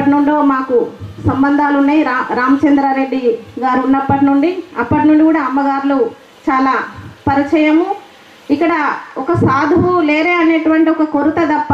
ఎప్పటి నుండో మాకు సంబంధాలు ఉన్నాయి రా రామచంద్రారెడ్డి గారు ఉన్నప్పటి నుండి అప్పటి నుండి కూడా అమ్మగారులు చాలా పరిచయము ఇక్కడ ఒక సాధువు లేరే అనేటువంటి ఒక కొరత తప్ప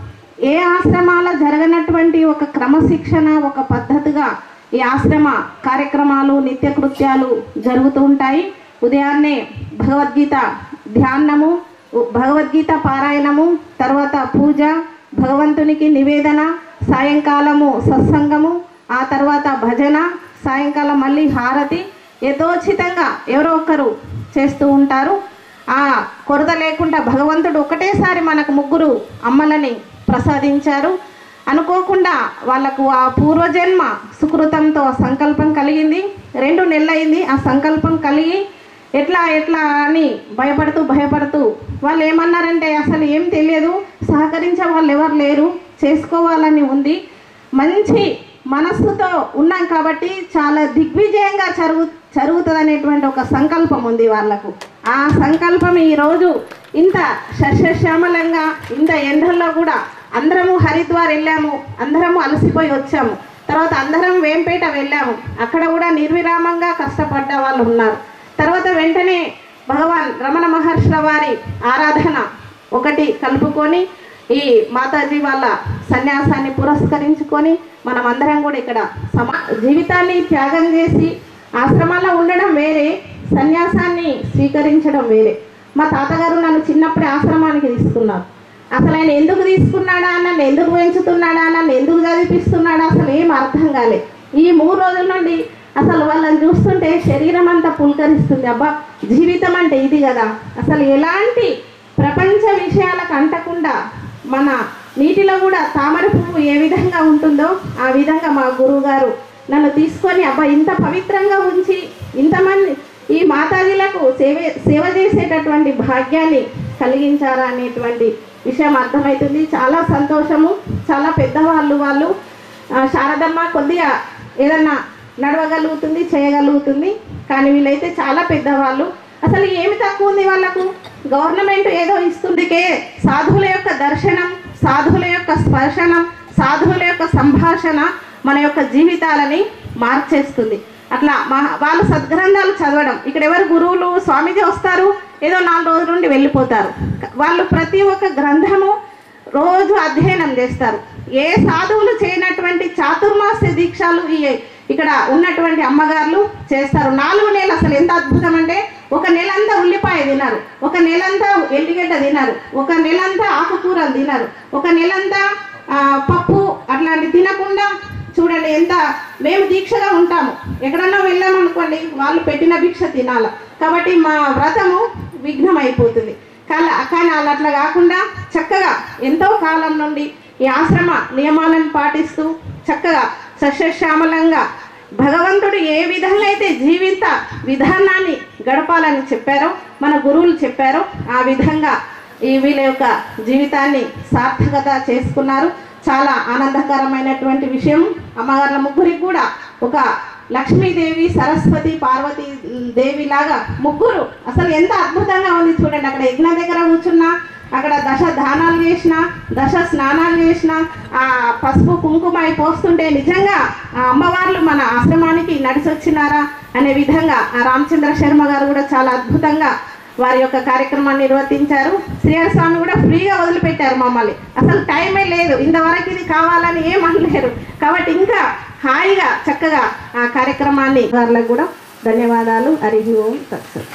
ఏ ఆశ్రమాల జరగనటువంటి ఒక క్రమశిక్షణ ఒక పద్ధతిగా ఈ ఆశ్రమ కార్యక్రమాలు నిత్యకృత్యాలు జరుగుతూ ఉంటాయి ఉదయాన్నే భగవద్గీత ధ్యానము ఉ- భగవద్గీత పారాయణము తర్వాత పూజ భగవంతునికి నివేదన సాయంకాలము సత్సంగము ఆ తర్వాత భజన సాయంకాలం మళ్ళీ హారతి యథోచితంగా ఎవరో ఒకరు చేస్తూ ఉంటారు ఆ కొరత లేకుండా భగవంతుడు ఒకటేసారి మనకు ముగ్గురు అమ్మలని ప్రసాదించారు అనుకోకుండా వాళ్ళకు ఆ పూర్వజన్మ సుకృతంతో ఆ సంకల్పం కలిగింది రెండు నెలలైంది ఆ సంకల్పం కలిగి ఎట్లా ఎట్లా అని భయపడుతూ భయపడుతూ వాళ్ళు ఏమన్నారంటే అసలు ఏం తెలియదు సహకరించే వాళ్ళు ఎవరు లేరు చేసుకోవాలని ఉంది మంచి మనస్సుతో ఉన్నాం కాబట్టి చాలా దిగ్విజయంగా జరుగు జరుగుతుంది అనేటువంటి ఒక సంకల్పం ఉంది వాళ్ళకు ఆ సంకల్పం ఈరోజు ఇంత సస్యశ్యామలంగా ఇంత ఎండల్లో కూడా అందరము హరిద్వార్ వెళ్ళాము అందరము అలసిపోయి వచ్చాము తర్వాత అందరం వేంపేట వెళ్ళాము అక్కడ కూడా నిర్విరామంగా కష్టపడ్డ వాళ్ళు ఉన్నారు తర్వాత వెంటనే భగవాన్ రమణ మహర్షుల వారి ఆరాధన ఒకటి కలుపుకొని ఈ మాతాజీ వాళ్ళ సన్యాసాన్ని పురస్కరించుకొని మనం అందరం కూడా ఇక్కడ సమా జీవితాన్ని త్యాగం చేసి ఆశ్రమాల్లో ఉండడం వేరే సన్యాసాన్ని స్వీకరించడం వేరే మా తాతగారు నన్ను చిన్నప్పుడే ఆశ్రమానికి తీసుకున్నారు అసలు ఆయన ఎందుకు తీసుకున్నాడా నన్ను ఎందుకు పెంచుతున్నాడా నన్ను ఎందుకు చదివిపిస్తున్నాడా అసలు ఏం అర్థం కాలే ఈ మూడు రోజుల నుండి అసలు వాళ్ళని చూస్తుంటే శరీరం అంతా పులకరిస్తుంది అబ్బా జీవితం అంటే ఇది కదా అసలు ఎలాంటి ప్రపంచ విషయాలకు అంటకుండా మన నీటిలో కూడా తామర పువ్వు ఏ విధంగా ఉంటుందో ఆ విధంగా మా గురువు గారు నన్ను తీసుకొని అబ్బా ఇంత పవిత్రంగా ఉంచి ఇంతమంది ఈ మాతాజీలకు సేవ సేవ చేసేటటువంటి భాగ్యాన్ని కలిగించారా అనేటువంటి విషయం అర్థమవుతుంది చాలా సంతోషము చాలా పెద్దవాళ్ళు వాళ్ళు ఆ, శారదమ్మ కొద్దిగా ఏదన్నా నడవగలుగుతుంది చేయగలుగుతుంది కానీ వీళ్ళైతే చాలా పెద్దవాళ్ళు అసలు ఏమి తక్కువ ఉంది వాళ్ళకు గవర్నమెంట్ ఏదో ఇస్తుందికే సాధువుల యొక్క దర్శనం సాధువుల యొక్క స్పర్శనం సాధువుల యొక్క సంభాషణ మన యొక్క జీవితాలని మార్చేస్తుంది అట్లా మా వాళ్ళు సద్గ్రంథాలు చదవడం ఇక్కడ ఎవరు గురువులు స్వామీజీ వస్తారు ఏదో నాలుగు రోజుల నుండి వెళ్ళిపోతారు వాళ్ళు ప్రతి ఒక్క గ్రంథము రోజు అధ్యయనం చేస్తారు ఏ సాధువులు చేయనటువంటి చాతుర్మాస్య దీక్షలు ఈ ఇక్కడ ఉన్నటువంటి అమ్మగారులు చేస్తారు నాలుగు నెలలు అసలు ఎంత అద్భుతం అంటే ఒక నెలంతా ఉల్లిపాయ తినరు ఒక నెలంతా ఎల్లిగడ్డ తినరు ఒక నెలంతా ఆకుకూరలు తినరు ఒక నెలంతా ఆ, పప్పు అట్లాంటి తినకుండా చూడండి ఎంత మేము దీక్షగా ఉంటాము ఎక్కడన్నా వెళ్ళామనుకోండి వాళ్ళు పెట్టిన భిక్ష తినాల కాబట్టి మా వ్రతము విఘ్నం అయిపోతుంది కానీ కానీ వాళ్ళు అట్లా కాకుండా చక్కగా ఎంతో కాలం నుండి ఈ ఆశ్రమ నియమాలను పాటిస్తూ చక్కగా సస్యశ్యామలంగా భగవంతుడు ఏ విధంగా అయితే జీవిత విధానాన్ని గడపాలని చెప్పారో మన గురువులు చెప్పారో ఆ విధంగా ఈ వీళ్ళ యొక్క జీవితాన్ని సార్థకత చేసుకున్నారు చాలా ఆనందకరమైనటువంటి విషయం అమ్మగారుల ముగ్గురికి కూడా ఒక లక్ష్మీదేవి సరస్వతి పార్వతి దేవి లాగా ముగ్గురు అసలు ఎంత అద్భుతంగా ఉంది చూడండి అక్కడ యజ్ఞ దగ్గర కూర్చున్నా అక్కడ దశ దానాలు చేసిన దశ స్నానాలు చేసిన ఆ పసుపు కుంకుమ అయి పోస్తుంటే నిజంగా ఆ అమ్మవార్లు మన ఆశ్రమానికి నడిచి వచ్చినారా అనే విధంగా ఆ రామచంద్ర శర్మ గారు కూడా చాలా అద్భుతంగా వారి యొక్క కార్యక్రమాన్ని నిర్వర్తించారు శ్రీహరి స్వామి కూడా ఫ్రీగా వదిలిపెట్టారు మమ్మల్ని అసలు టైమే లేదు ఇంతవరకు ఇది కావాలని ఏం అనలేరు కాబట్టి ఇంకా హాయిగా చక్కగా ఆ కార్యక్రమాన్ని వారికి కూడా ధన్యవాదాలు హరి ఓం తత్సత్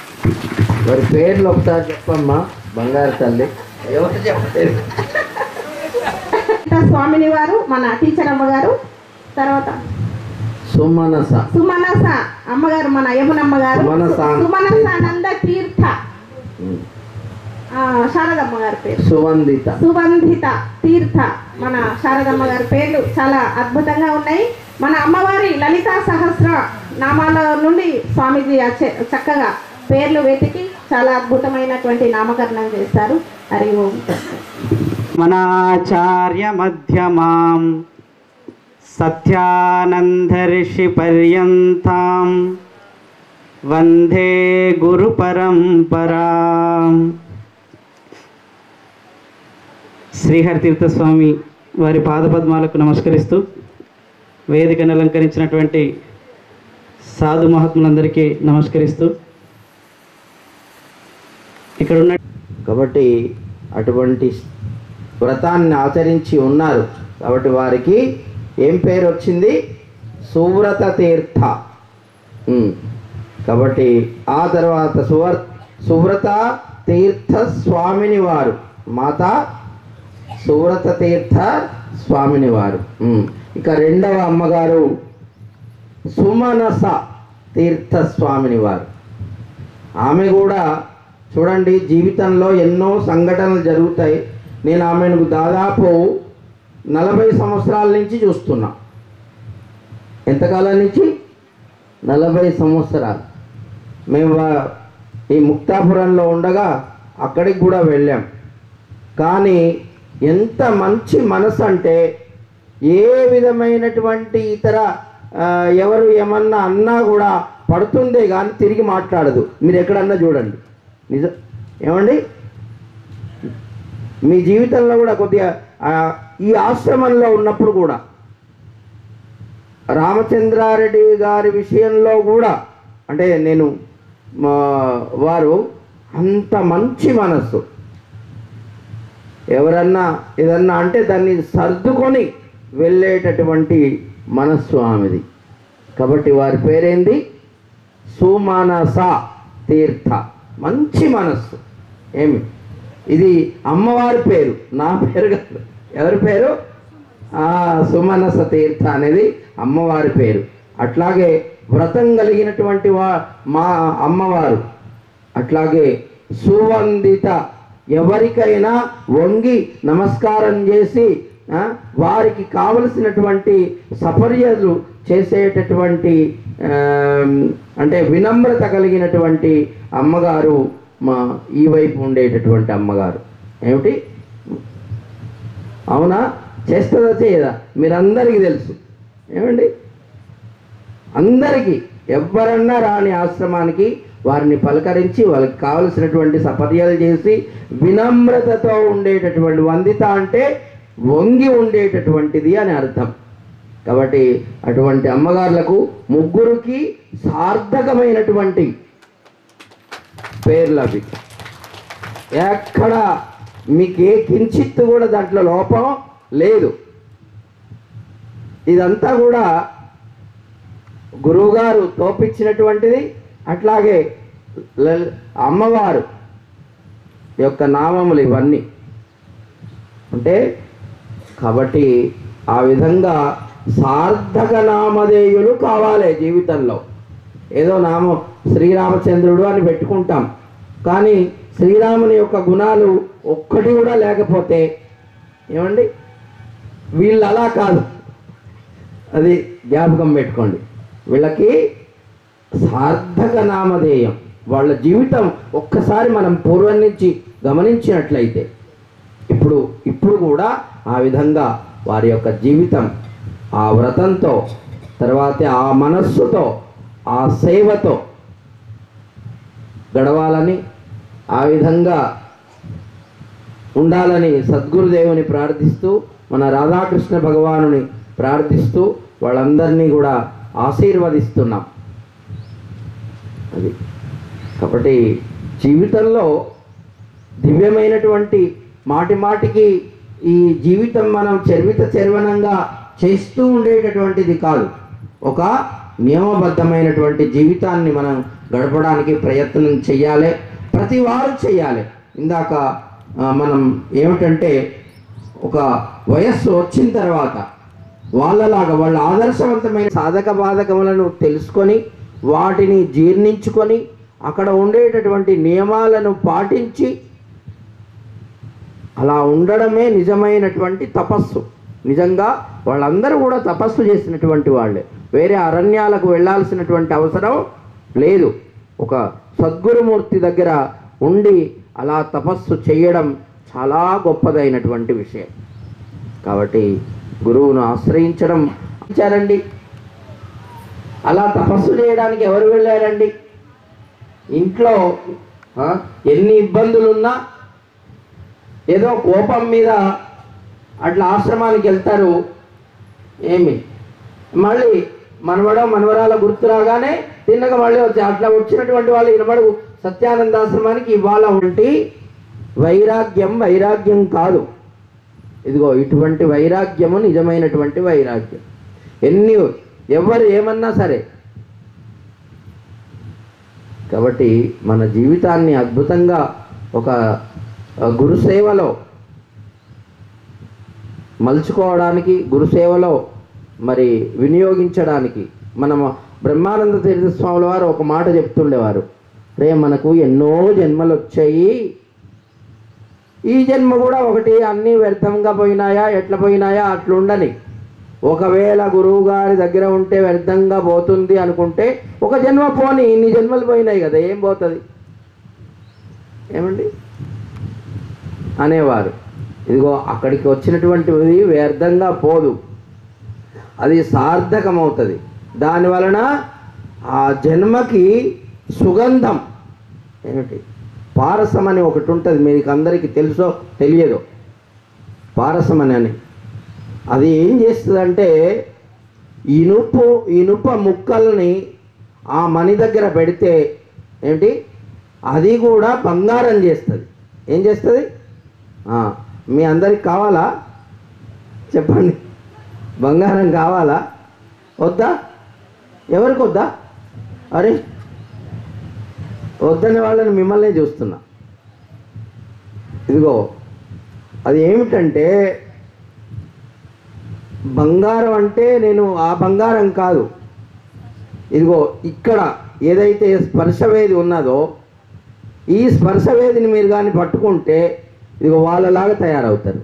మరి పేర్లు ఒకసారి చెప్పమ్మా బంగారు తల్లి ఎవరు చెప్పలేదు స్వామిని వారు మన టీచర్ అమ్మగారు తర్వాత సుమనస సుమనస అమ్మగారు మన యమునమ్మ గారు సుమనస. సుమనసానంద తీర్థ ఉమ్. ఆ, శారదమ్మ గారి పేరు సువందిత సుగంధిత తీర్థ మన శారదమ్మ గారి పేర్లు చాలా అద్భుతంగా ఉన్నాయి మన అమ్మవారి లలితా సహస్ర నామాల నుండి స్వామీజీ ఆ చె- చక్కగా పేర్లు వెతికి చాలా అద్భుతమైనటువంటి నామకరణం చేస్తారు హరి ఓం తత్సత్. మనాచార్య మధ్యమాం సత్యానందర్షి పర్యంతాం వందే గురు పరంపరాం శ్రీహరి తీర్థస్వామి వారి పాదపద్మాలకు నమస్కరిస్తూ వేదికను అలంకరించినటువంటి సాధు మహాత్ములందరికీ నమస్కరిస్తూ ఇక్కడ ఉన్న కాబట్టి అటువంటి వ్రతాన్ని ఆచరించి ఉన్నారు కాబట్టి వారికి ఏం పేరు వచ్చింది సువ్రత తీర్థ ఉమ్. కాబట్టి ఆ తర్వాత సువర్ సువ్రత తీర్థ స్వామిని వారు మాత సువ్రత తీర్థ స్వామిని వారు ఉమ్. ఇక రెండవ అమ్మగారు సుమనస తీర్థ స్వామిని వారు ఆమె కూడా చూడండి జీవితంలో ఎన్నో సంఘటనలు జరుగుతాయి నేను ఆమెను దాదాపు నలభై సంవత్సరాల నుంచి చూస్తున్నా ఎంతకాలం నుంచి నలభై సంవత్సరాలు మేము వా- ఈ ముక్తాపురంలో ఉండగా అక్కడికి కూడా వెళ్ళాం కానీ ఎంత మంచి మనసు అంటే ఏ విధమైనటువంటి ఇతర ఆ, ఎవరు ఏమన్నా అన్నా కూడా పడుతుందే కానీ తిరిగి మాట్లాడదు మీరు ఎక్కడన్నా చూడండి నిజం ఏమండి మీ జీవితంలో కూడా కొద్దిగా ఆ, ఈ ఆశ్రమంలో ఉన్నప్పుడు కూడా రామచంద్రారెడ్డి గారి విషయంలో కూడా అంటే నేను మా వారు అంత మంచి మనస్సు ఎవరన్నా ఏదన్నా అంటే దాన్ని సర్దుకొని వెళ్ళేటటువంటి మనస్సు ఆమెది కాబట్టి వారి పేరేంది సుమానస తీర్థ మంచి మనస్సు ఏమి ఇది అమ్మవారి పేరు నా పేరు కాదు ఎవరి పేరు ఆ, సుమనస తీర్థ అనేది అమ్మవారి పేరు అట్లాగే వ్రతం కలిగినటువంటి వా మా అమ్మవారు అట్లాగే సువందిత ఎవరికైనా వంగి నమస్కారం చేసి ఆ, వారికి కావలసినటువంటి సపర్యలు చేసేటటువంటి ఆమ్, అంటే వినమ్రత కలిగినటువంటి అమ్మగారు మా ఈ వైపు ఉండేటటువంటి అమ్మగారు ఏమిటి అవునా చేస్తుందా చేయదా మీరందరికీ తెలుసు ఏమండి అందరికీ ఎవరన్నా రాని ఆశ్రమానికి వారిని పలకరించి వాళ్ళకి కావలసినటువంటి సపర్యలు చేసి వినమ్రతతో ఉండేటటువంటి వందిత అంటే వంగి ఉండేటటువంటిది అని అర్థం కాబట్టి అటువంటి అమ్మగారులకు ముగ్గురికి సార్థకమైనటువంటి పేర్లు అవి ఎక్కడ మీకు ఏ కించిత్తు కూడా దాంట్లో లోపం లేదు ఇదంతా కూడా గురువుగారు తోపించినటువంటిది అట్లాగే లల్- అమ్మవారు యొక్క నామములు ఇవన్నీ అంటే కాబట్టి ఆ విధంగా సార్థక నామధేయులు కావాలి జీవితంలో ఏదో నామం శ్రీరామచంద్రుడు అని పెట్టుకుంటాం కానీ శ్రీరాముని యొక్క గుణాలు ఒక్కటి కూడా లేకపోతే ఏమండి వీళ్ళు అలా కాదు అది జ్ఞాపకం పెట్టుకోండి వీళ్ళకి సార్థక నామధేయం వాళ్ళ జీవితం ఒక్కసారి మనం పూర్వం నుంచి గమనించినట్లయితే ఇప్పుడు ఇప్పుడు కూడా ఆ విధంగా వారి యొక్క జీవితం ఆ వ్రతంతో తర్వాత ఆ మనస్సుతో ఆ సేవతో గడవాలని ఆ విధంగా ఉండాలని సద్గురుదేవుని ప్రార్థిస్తూ మన రాధాకృష్ణ భగవానుని ప్రార్థిస్తూ వాళ్ళందరినీ కూడా ఆశీర్వదిస్తున్నాం అది కాబట్టి జీవితంలో దివ్యమైనటువంటి మాటి మాటికి ఈ జీవితం మనం చర్విత చర్వనంగా చేస్తూ ఉండేటటువంటిది కాదు ఒక నియమబద్ధమైనటువంటి జీవితాన్ని మనం గడపడానికి ప్రయత్నం చేయాలి ప్రతి వారు చేయాలి ఇందాక ఆ, మనం ఏమిటంటే ఒక వయస్సు వచ్చిన తర్వాత వాళ్ళలాగా వాళ్ళ ఆదర్శవంతమైన సాధక బాధకములను తెలుసుకొని వాటిని జీర్ణించుకొని అక్కడ ఉండేటటువంటి నియమాలను పాటించి అలా ఉండడమే నిజమైనటువంటి తపస్సు నిజంగా వాళ్ళందరూ కూడా తపస్సు చేసినటువంటి వాళ్ళే వేరే అరణ్యాలకు వెళ్ళాల్సినటువంటి అవసరం లేదు ఒక సద్గురుమూర్తి దగ్గర ఉండి అలా తపస్సు చేయడం చాలా గొప్పదైనటువంటి విషయం కాబట్టి గురువును ఆశ్రయించడం ఇచ్చారండి అలా తపస్సు చేయడానికి ఎవరు వెళ్ళారండి ఇంట్లో ఆ, ఎన్ని ఇబ్బందులున్నా ఏదో కోపం మీద అట్లా ఆశ్రమానికి వెళ్తారు ఏమి మళ్ళీ మనవడ మనవరాల గుర్తు రాగానే తిన్నగా మళ్ళీ వచ్చి అట్లా వచ్చినటువంటి వాళ్ళు ఇనబడు సత్యానందాశ్రమానికి ఇవాళ ఉంటి వైరాగ్యం వైరాగ్యం కాదు ఇదిగో ఇటువంటి వైరాగ్యము నిజమైనటువంటి వైరాగ్యం ఎన్ని ఎవరు ఏమన్నా సరే కాబట్టి మన జీవితాన్ని అద్భుతంగా ఒక ఆ, గురుసేవలో మలుచుకోవడానికి గురుసేవలో మరి వినియోగించడానికి మనం బ్రహ్మానంద తీర్థ స్వాముల వారు ఒక మాట చెప్తుండేవారు రే మనకు ఎన్నో జన్మలు వచ్చాయి ఈ జన్మ కూడా ఒకటి అన్నీ వ్యర్థంగా పోయినాయా ఎట్లా పోయినాయా అట్లుండని ఒకవేళ గురువు గారి దగ్గర ఉంటే వ్యర్థంగా పోతుంది అనుకుంటే ఒక జన్మ పోని ఇన్ని జన్మలు పోయినాయి కదా ఏం పోతుంది ఏమండి అనేవారు ఇదిగో అక్కడికి వచ్చినటువంటిది వ్యర్థంగా పోదు అది సార్థకమవుతుంది దాని వలన ఆ జన్మకి సుగంధం ఏమిటి పారసం అని ఒకటి ఉంటుంది మీకు అందరికీ తెలుసో తెలియదో పారసం అని అని అది ఏం చేస్తుందంటే ఇనుపు ఇనుప ముక్కల్ని ఆ మణి దగ్గర పెడితే ఏంటి అది కూడా బంగారం చేస్తుంది ఏం చేస్తుంది ఆ, మీ అందరికి కావాలా చెప్పండి బంగారం కావాలా వద్దా ఎవరికి వద్దా అరే వద్దని వాళ్ళని మిమ్మల్ని చూస్తున్నా ఇదిగో అది ఏమిటంటే బంగారం అంటే నేను ఆ బంగారం కాదు ఇదిగో ఇక్కడ ఏదైతే స్పర్శవేది ఉన్నదో ఈ స్పర్శవేదిని మీరు కానీ పట్టుకుంటే ఇదిగో వాళ్ళలాగా తయారవుతారు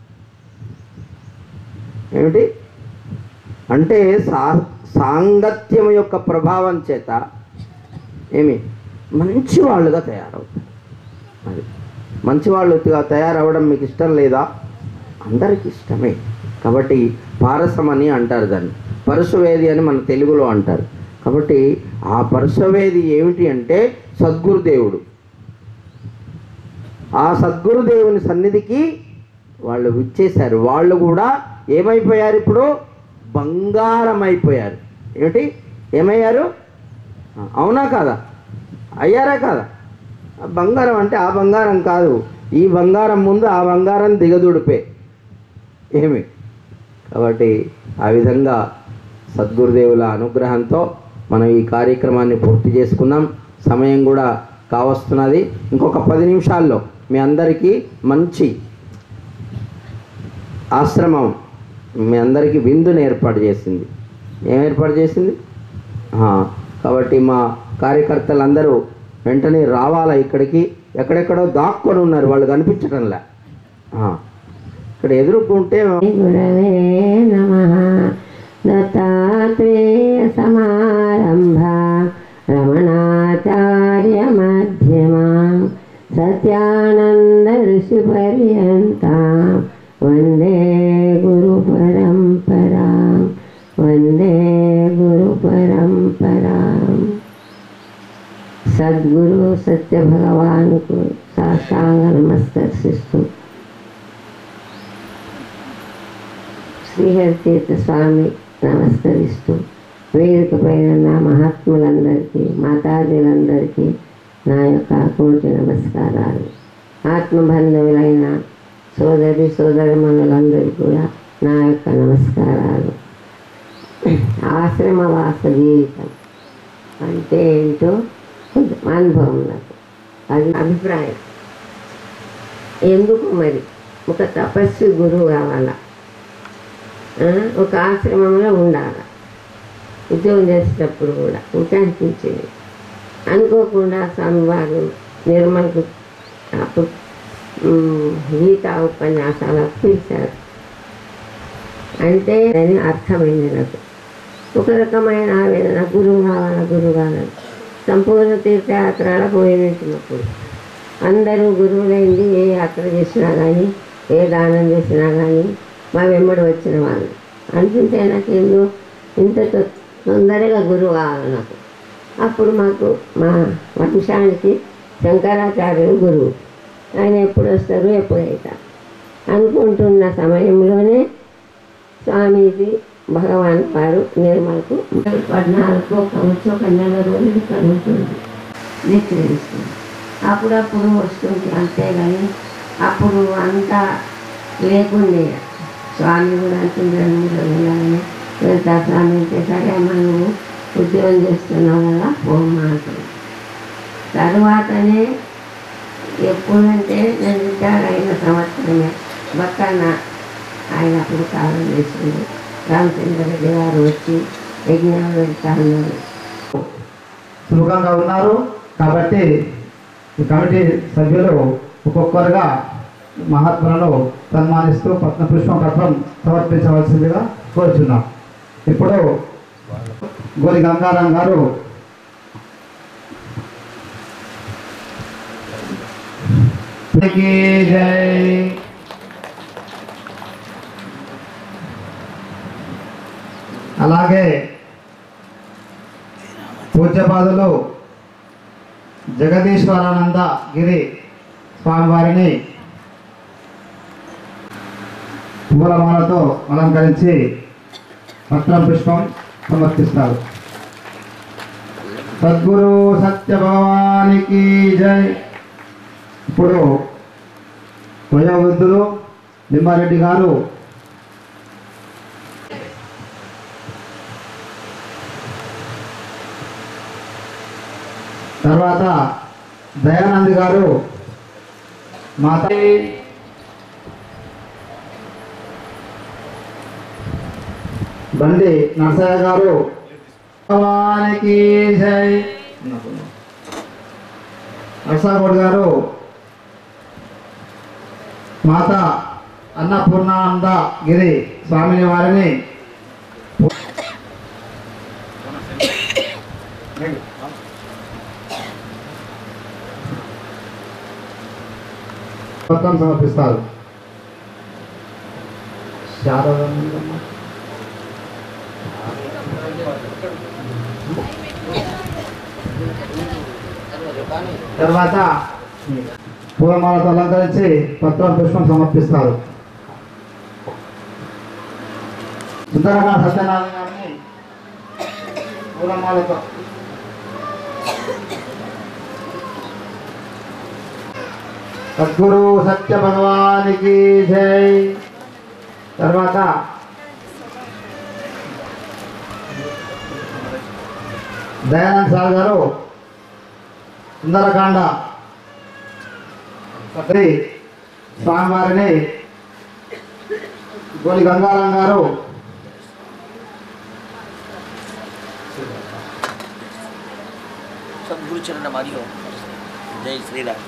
ఏమిటి అంటే సా సాంగత్యం యొక్క ప్రభావం చేత ఏమి మంచి వాళ్ళుగా తయారవుతారు అది మంచి వాళ్ళుగా తయారవడం మీకు ఇష్టం లేదా అందరికి ఇష్టమే కాబట్టి పారసం అని అంటారు దాన్ని పరశువేది అని మన తెలుగులో అంటారు కాబట్టి ఆ పరశువేది ఏమిటి అంటే సద్గురుదేవుడు ఆ సద్గురుదేవుని సన్నిధికి వాళ్ళు విచ్చేశారు వాళ్ళు కూడా ఏమైపోయారు ఇప్పుడు బంగారం అయిపోయారు ఏమిటి ఏమయ్యారు ఆ, అవునా కాదా అయ్యారా కాదా ఆ బంగారం అంటే ఆ బంగారం కాదు ఈ బంగారం ముందు ఆ బంగారం దిగదుడిపే ఏమి కాబట్టి ఆ విధంగా సద్గురుదేవుల అనుగ్రహంతో మనం ఈ కార్యక్రమాన్ని పూర్తి చేసుకున్నాం సమయం కూడా కావస్తున్నది ఇంకొక పది నిమిషాల్లో మీ అందరికీ మంచి ఆశ్రమం మీ అందరికీ విందుని ఏర్పాటు చేసింది ఏం ఏర్పాటు చేసింది ఆ, కాబట్టి మా కార్యకర్తలందరూ వెంటనే రావాలా ఇక్కడికి ఎక్కడెక్కడో దాక్కొని ఉన్నారు వాళ్ళు కనిపించడంలే ఆ, ఇక్కడ ఎదుర్కొంటే గురవే నమ దత్తాత్రేయ సమారంభా రమణాచార్య మధ్యమా సత్యానంద ఋషి పర్యంత వందే గురు పరంపరా వందే గురు పరంపరా సద్గురు సత్య భగవాన్కు సాష్టాంగ నమస్కరిస్తూ శ్రీహరితీర్థ స్వామి నమస్కరిస్తూ వేదిక పైన నా మహాత్ములందరికీ మాతాజీలందరికీ నా యొక్క కోటి నమస్కారాలు ఆత్మబంధువులైన సోదరి సోదరిమణులందరికీ కూడా నా యొక్క నమస్కారాలు ఆశ్రమవాస జీవితం అంటే ఏంటో కొంచెం అనుభవం నాకు అది అభిప్రాయం ఎందుకు మరి ఒక తపస్వి గురువు కావాలా ఆ, ఒక ఆశ్రమంలో ఉండాలి ఉద్యోగం చేసేటప్పుడు కూడా ఇంకా అనిపించింది అనుకోకుండా స్వామివారు నిర్మల్కు అప్పుడు ఉమ్, గీతా ఉపన్యాసాలకు పిలిచారు అంటే అని అర్థమైంది నాకు ఒక రకమైన ఆవేదన గురువు కావాలా గురువు కావాలని సంపూర్ణ తీర్థయాత్రలో పోయినప్పుడు అందరూ గురువులైంది ఏ యాత్ర చేసినా కానీ ఏ దానం చేసినా కానీ మా వెంబడి వచ్చిన వాళ్ళు అనుకుంటే నాకు ఏందో ఇంత తొ- తొందరగా గురువు కావాలి నాకు అప్పుడు మాకు మా వంశానికి శంకరాచార్యులు గురువు ఆయన ఎప్పుడు వస్తారు ఎప్పుడు అవుతారు అనుకుంటున్న సమయంలోనే స్వామీజీ భగవాన్ వారు నిర్మలకు పద్నాలుగు వచ్చి ఒక నెల రోజులు ఇక్కడ ఉంటుంది నిశ్చయిస్తుంది అప్పుడప్పుడు వస్తుంది అంతేగాని అప్పుడు అంతా లేకుండే స్వామి కూడా అంటుంది రెండు మూడు రోజులని వెళ్తా స్వామి అంటే సరే అమ్మ నువ్వు ఉద్యోగం చేస్తున్నావు కదా పోమ్మా అంటుంది తర్వాతనే ఎప్పుడంటే నేను రిటైర్ అయిన సంవత్సరమే బక్కన ఆయన అప్పుడు కాలం చేసింది రామచంద్రరెడ్డి గారు వచ్చి యజ్ఞాలు వెళ్తా ఉన్నారు సుముఖంగా ఉన్నారు కాబట్టి ఈ కమిటీ సభ్యులు ఒక్కొక్కరుగా మహాత్ములను సన్మానిస్తూ పద్మ పుష్పం పత్రం సమర్పించవలసిందిగా కోరుచున్నాం ఇప్పుడు గోరి గంగారాం గారు కీ జై అలాగే పూజ్యపాదులు జగదీశ్వరానంద గిరి స్వామివారిని పూలమాలతో అలంకరించి పత్రం పుష్పం సమర్పిస్తారు సద్గురు సత్య భగవానికి జై ఇప్పుడు వయోవృద్ధులు లింబారెడ్డి గారు తర్వాత దయానంద్ గారు మాత బండి నరసయ్య గారు భగవానికి జై నరసాగౌడ్ గారు మాత అన్నపూర్ణానంద గిరి స్వామిని వారిని పత్రం సమర్పిస్తారు శారదమ్మ. తర్వాత పూలమాలతో అలంకరించి పత్రం పుష్పం సమర్పిస్తారు సుందరగా సత్యనారాయణ గారిని పూలమాలతో సద్గురు సత్య భగవానికి జై తర్వాత దయానంద్ సార్ గారు సుందరకాండ శ్రీ స్వామివారిని గోలి గంగారాం గారు సద్గురు చరణ మరియు జై శ్రీరామ్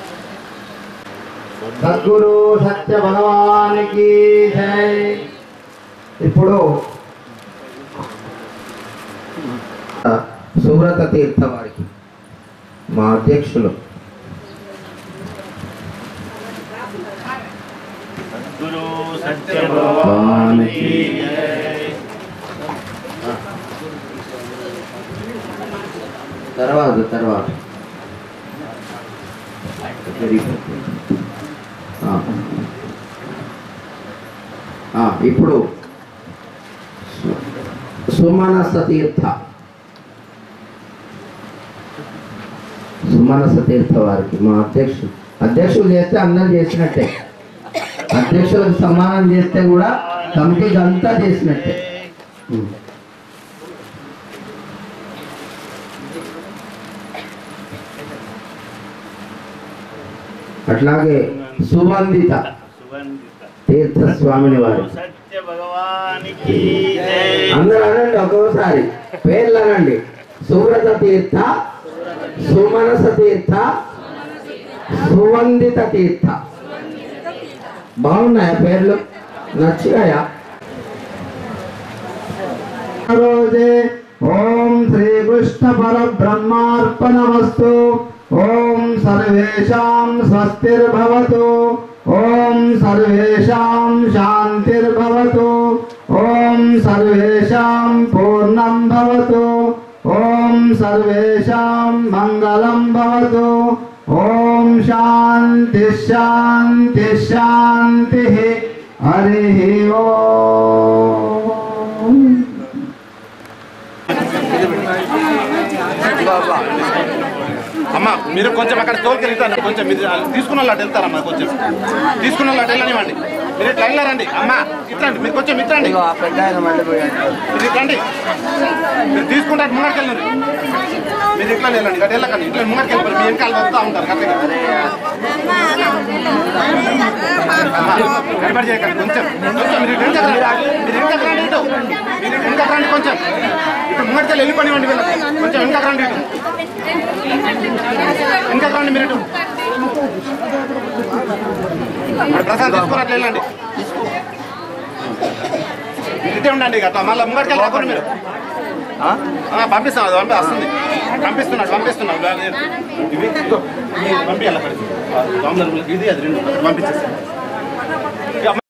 సద్గురు సత్య భగవానికి జై ఇప్పుడు సుబ్రత తీర్థ వారికి మా అధ్యక్షులు సద్గురు సత్య భగవానికి తర్వాత తర్వాత ఆ. ఆ, ఇప్పుడు సు- సుమనస తీర్థ సుమనస తీర్థ వారికి మా అధ్యక్షుడు అధ్యక్షులు చేస్తే అందరూ చేసినట్టే అధ్యక్షులకు సమానం చేస్తే కూడా కమిటీకి అంతా చేసినట్టే ఉం. అట్లాగే సుబంధిత సుగంధిత తీర్థ స్వామిని వారు సత్య భగవానికి జై అందరూ అనండి ఒక్కోసారి పేర్లు అనండి సువ్రత తీర్థ సుమనస తీర్థ సువందిత తీర్థ బాగున్నాయా పేర్లు నచ్చినాయా రోజే ఓం శ్రీకృష్ణ పరబ్రహ్మార్పణమస్తు ఓం సర్వేషాం స్వస్తిర్భవతు ఓం సర్వేషాం శాంతిర్భవతు ఓం సర్వేషాం పూర్ణం భవతు ఓం సర్వేషాం మంగళం భవతు ఓం శాంతి శాంతి శాంతి హరి ఓం అమ్మ మీరు కొంచెం అక్కడ తోలుకి వెళ్తారు కొంచెం మీరు తీసుకున్న వాళ్ళు అటు వెళ్తారమ్మా కొంచెం తీసుకున్న వాళ్ళు అటు వెళ్ళనివ్వండి మీరు ఇట్లా వెళ్ళారండి అమ్మా ఇట్లండి మీరు కొంచెం ఇట్లండి మీరు ఇట్లండి మీరు తీసుకుంటారు ముంగడికి వెళ్ళండి మీరు ఇట్లా వెళ్ళండి ఇట్లా వెళ్ళకండి ఇట్లా ముంగడికి వెళ్ళిపోయి మీ వెనకాల వస్తూ ఉంటారు కరెక్ట్గా అమ్మా, గడబడి చేయకండి కొంచెం కొంచెం మీరు ఇటు వెనకకు రండి. మీరు వెనకకు రండి ఇటు మీరు ఇటు వెనకకు రండి కొంచెం ఇటు ముంగడికి వెళ్ళి వెళ్ళిపోనివ్వండి వీళ్ళకి కొంచెం వెనకకు రండి ఇటు వెనకకు రండి మీరు ఇటు మరి ప్రసాద్ తీసుకుని అట్లా వెళ్ళండి మీరు ఇటే ఉండండి ఇక అట్లా మళ్ళీ ముంగడికి వెళ్ళి రాకుండా మీరు ఆ? ఆ, పంపిస్తాం అది పంపి వస్తుంది పంపిస్తున్నాడు పంపిస్తున్నాడు ఇవి ఇదిగో, పంపించాలి అక్కడికి. ఆ, దోమల ఇది అది రెండు పంపించేస్తాను ఇక అమ్మ-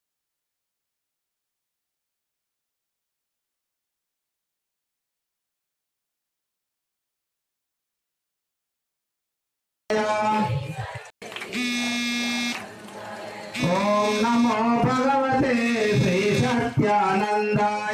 ఓం నమో భగవతే శ్రీ సత్యానందాయ